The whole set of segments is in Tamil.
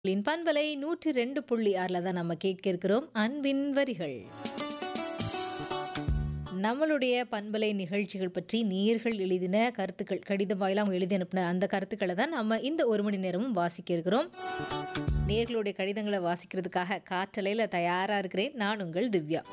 லின் பண்பலை நூற்றி ரெண்டு புள்ளி ஆறில் தான் நம்ம கேட்க இருக்கிறோம் அன்பின் வரிகள் நம்மளுடைய பண்பலை நிகழ்ச்சிகள் பற்றி நேர்கள் எழுதின கருத்துக்கள் கடிதம் வாயிலாக அவங்க எழுதி அனுப்பின அந்த கருத்துக்களை தான் நம்ம இந்த ஒரு மணி நேரமும் வாசிக்க இருக்கிறோம் நேர்களுடைய கடிதங்களை வாசிக்கிறதுக்காக காற்றலையில் தயாராக இருக்கிறேன் நான் உங்கள் திவ்யா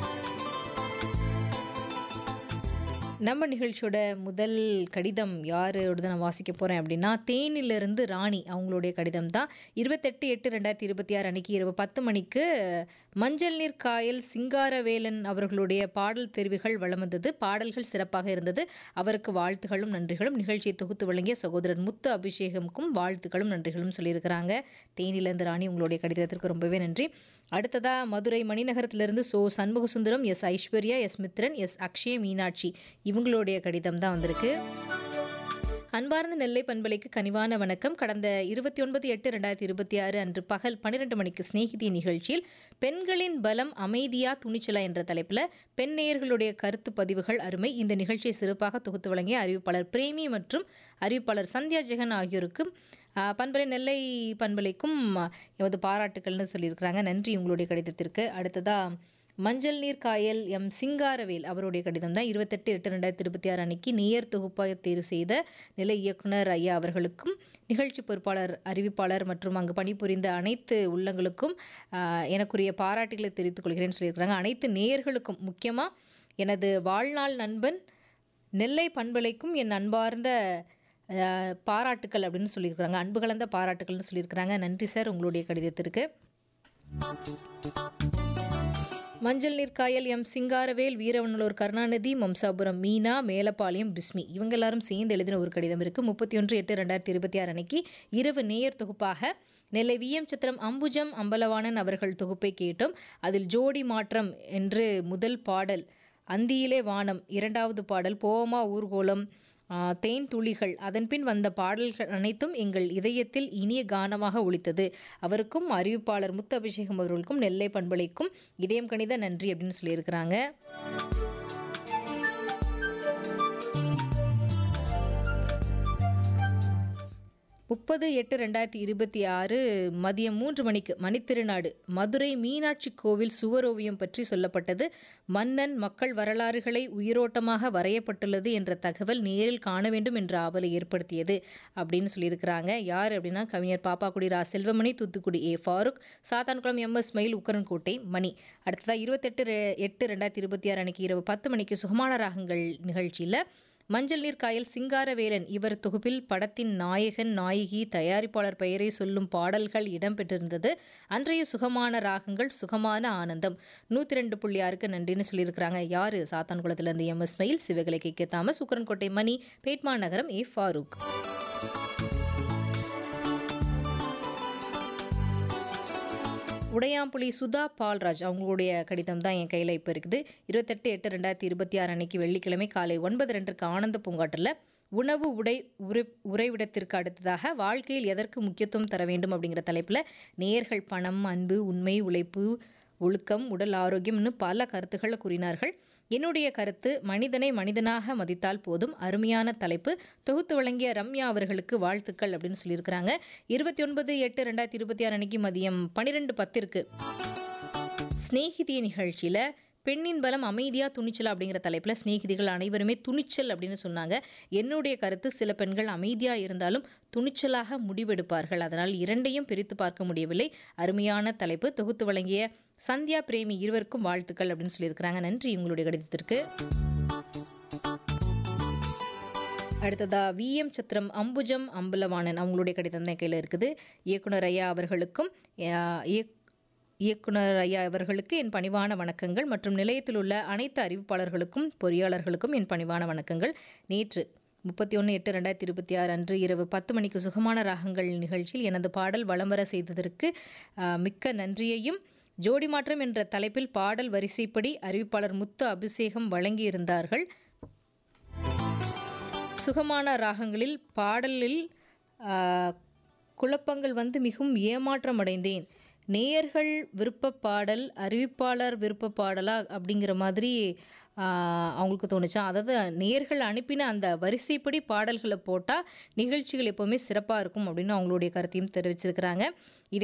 நம்ம நிகழ்ச்சியோட முதல் கடிதம் யாரோட நான் வாசிக்க போகிறேன் அப்படின்னா தேனிலிருந்து ராணி அவங்களுடைய கடிதம் தான் இருபத்தெட்டு எட்டு ரெண்டாயிரத்தி இருபத்தி ஆறு அன்னைக்கு இரவு பத்து மணிக்கு மஞ்சள் நீர் காயல் சிங்காரவேலன் அவர்களுடைய பாடல் தெரிவுகள் வளம் வந்தது பாடல்கள் சிறப்பாக இருந்தது அவருக்கு வாழ்த்துகளும் நன்றிகளும் நிகழ்ச்சியை தொகுத்து வழங்கிய சகோதரர் முத்து அபிஷேகமுக்கும் வாழ்த்துக்களும் நன்றிகளும் சொல்லியிருக்கிறாங்க தேனிலிருந்து ராணி உங்களுடைய கடிதத்திற்கு ரொம்பவே நன்றி அடுத்ததா மதுரை மணிநகரத்திலிருந்து சோ Shanmugasundaram S Aishwarya S Mithran S Akshaya Meenakshi இவங்களுடைய கடிதம் தான் வந்திருக்கு அன்பார்ந்த நெல்லை பண்பலைக்கு கனிவான வணக்கம் கடந்த இருபத்தி ஒன்பது எட்டு ரெண்டாயிரத்தி இருபத்தி ஆறு அன்று பகல் பன்னிரெண்டு மணிக்கு சிநேகிதி நிகழ்ச்சியில் பெண்களின் பலம் அமைதியா துணிச்சலா என்ற தலைப்பில் பெண் நேயர்களுடைய கருத்து பதிவுகள் அருமை இந்த நிகழ்ச்சியை சிறப்பாக தொகுத்து வழங்கிய அறிவிப்பாளர் பிரேமி மற்றும் அறிவிப்பாளர் சந்தியா ஜெகன் ஆகியோருக்கும் பண்பலை நெல்லை பண்பலைக்கும் எமது பாராட்டுக்கள்னு சொல்லியிருக்கிறாங்க நன்றி உங்களுடைய கடிதத்திற்கு அடுத்ததாக மஞ்சள் நீர் காயல் எம் சிங்காரவேல் அவருடைய கடிதம் தான் இருபத்தெட்டு எட்டு ரெண்டாயிரத்தி இருபத்தி ஆறு அன்னைக்கு நேயர் தொகுப்பாக தேர்வு செய்த நிலை இயக்குனர் ஐயா அவர்களுக்கும் நிகழ்ச்சி பொறுப்பாளர் அறிவிப்பாளர் மற்றும் அங்கு பணிபுரிந்த அனைத்து உள்ளங்களுக்கும் எனக்குரிய பாராட்டுகளை தெரிவித்துக் கொள்கிறேன்னு சொல்லியிருக்கிறாங்க அனைத்து நேயர்களுக்கும் முக்கியமாக எனது வாழ்நாள் நண்பன் நெல்லை பண்பலைக்கும் என் அன்பார்ந்த பாராட்டுக்கள் அப்படின்னு சொல்லியிருக்கிறாங்க அன்பு கலந்த பாராட்டுக்கள்னு சொல்லியிருக்கிறாங்க நன்றி சார் உங்களுடைய கடிதத்திற்கு மஞ்சள் நீர்க்காயல் எம் சிங்காரவேல் வீரவனலூர் கருணாநிதி மம்சாபுரம் மீனா மேலப்பாளையம் பிஸ்மி இவங்க எல்லாரும் சேர்ந்து எழுதின ஒரு கடிதம் இருக்கு முப்பத்தி ஒன்று எட்டு ரெண்டாயிரத்தி இருபத்தி ஆறு அன்னைக்கு இரவு நேயர் தொகுப்பாக நெல்லை விஎம் சித்திரம் அம்புஜம் அம்பலவாணன் அவர்கள் தொகுப்பை கேட்டோம் அதில் ஜோடி மாற்றம் என்று முதல் பாடல் அந்தியிலே வானம் இரண்டாவது பாடல் போமா ஊர்கோலம் தேன் துளிகள் அதன்பின் வந்த பாடல்கள் அனைத்தும் எங்கள் இதயத்தில் இனிய கானமாக ஒழித்தது அவருக்கும் அறிவிப்பாளர் முத்து அபிஷேகம் அவர்களுக்கும் நெல்லை பண்பலைக்கும் இதயம் கணித நன்றி அப்படின்னு சொல்லியிருக்கிறாங்க முப்பது எட்டு ரெண்டாயிரத்தி இருபத்தி ஆறு மதியம் மூன்று மணிக்கு மணித்திருநாடு மதுரை மீனாட்சி கோவில் சுவரோவியம் பற்றி சொல்லப்பட்டது மன்னன் மக்கள் வரலாறுகளை உயிரோட்டமாக வரையப்பட்டுள்ளது என்ற தகவல் நேரில் காண வேண்டும் என்ற ஆவலை ஏற்படுத்தியது அப்படின்னு சொல்லியிருக்கிறாங்க யார் அப்படின்னா கவிஞர் பாப்பாக்குடி ரா Selvamani Thoothukudi A Farook Sathankulam M S Mayil Ukkarankottai மணி அடுத்ததாக இருபத்தெட்டு எட்டு ரெண்டாயிரத்தி இருபத்தி ஆறு அன்னைக்கு இரவு பத்து மணிக்கு சுகமான ராகங்கள் நிகழ்ச்சியில் மஞ்சள் நீர் காயல் சிங்காரவேலன் இவர் தொகுப்பில் படத்தின் நாயகன் நாயகி தயாரிப்பாளர் பெயரை சொல்லும் பாடல்கள் இடம்பெற்றிருந்தது அன்றைய சுகமான ராகங்கள் சுகமான ஆனந்தம் நூற்றி ரெண்டு புள்ளி ஆறுக்கு நன்றின்னு சொல்லியிருக்கிறாங்க யாரு சாத்தான்குளத்திலிருந்து M S Mayil Sivakalai K K Thomas Ukkarankottai Mani பேட்மா நகரம் ஏ ஃபாரூக் உடையாம்புலி சுதா பால்ராஜ் அவங்களுடைய கடிதம் தான் என் கையில் இப்போ இருக்குது இருபத்தெட்டு எட்டு ரெண்டாயிரத்தி இருபத்தி ஆறு அன்னைக்கு வெள்ளிக்கிழமை காலை ஒன்பது ரெண்டுக்கு ஆனந்த பூங்காட்டில் உணவு உடை உரை உறைவிடத்திற்கு அடுத்ததாக வாழ்க்கையில் எதற்கு முக்கியத்துவம் தர வேண்டும் அப்படிங்கிற தலைப்பில் நேர்கள் பணம் அன்பு உண்மை உழைப்பு ஒழுக்கம் உடல் ஆரோக்கியம்னு பல கருத்துக்களை கூறினார்கள் என்னுடைய கருத்து மனிதனை மனிதனாக மதித்தால் போதும் அருமையான தலைப்பு தொகுத்து வழங்கிய ரம்யா அவர்களுக்கு வாழ்த்துக்கள் அப்படின்னு சொல்லியிருக்கிறாங்க இருபத்தி ஒன்பது எட்டு ரெண்டாயிரத்தி இருபத்தி ஆறு அன்னைக்கு மதியம் பன்னிரெண்டு பத்திற்கு ஸ்நேகிதிய நிகழ்ச்சியில் பெண்ணின் பலம் அமைதியாக துணிச்சல் அப்படிங்கிற தலைப்பில் சிநேகிதிகள் அனைவருமே துணிச்சல் அப்படின்னு சொன்னாங்க என்னுடைய கருத்து சில பெண்கள் அமைதியாக இருந்தாலும் துணிச்சலாக முடிவெடுப்பார்கள் அதனால் இரண்டையும் பிரித்து பார்க்க முடியவில்லை அருமையான தலைப்பு தொகுத்து வழங்கிய சந்தியா பிரேமி இருவருக்கும் வாழ்த்துக்கள் அப்படின்னு சொல்லியிருக்கிறாங்க நன்றி உங்களுடைய கடிதத்திற்கு அடுத்ததா வி எம் சத்திரம் அம்புஜம் அம்பலவாணன் அவங்களுடைய கடிதம் தான் கையில் இருக்குது இயக்குனர் ஐயா அவர்களுக்கும் இயக்குனர் ஐயா அவர்களுக்கு என் பணிவான வணக்கங்கள் மற்றும் நிலையத்தில் உள்ள அனைத்து அறிவிப்பாளர்களுக்கும் பொறியாளர்களுக்கும் என் பணிவான வணக்கங்கள் நேற்று முப்பத்தி ஒன்று எட்டு ரெண்டாயிரத்தி இருபத்தி ஆறு அன்று இரவு பத்து மணிக்கு சுகமான ராகங்கள் நிகழ்ச்சியில் எனது பாடல் வலம் வர செய்ததற்கு மிக்க நன்றியையும் ஜோடி மாற்றம் என்ற தலைப்பில் பாடல் வரிசைப்படி அறிவிப்பாளர் முத்து அபிஷேகம் வழங்கியிருந்தார்கள் சுகமான ராகங்களில் பாடலில் குழப்பங்கள் வந்து மிகவும் ஏமாற்றம் அடைந்தேன் நேயர்கள் விருப்ப பாடல் அறிவிப்பாளர் விருப்ப பாடலா அப்படிங்கிற மாதிரி அவங்களுக்கு தோணுச்சா அதாவது நேர்கள் அனுப்பின அந்த வரிசைப்படி பாடல்களை போட்டால் நிகழ்ச்சிகள் எப்போவுமே சிறப்பாக இருக்கும் அப்படின்னு அவங்களுடைய கருத்தையும் தெரிவிச்சிருக்கிறாங்க இதை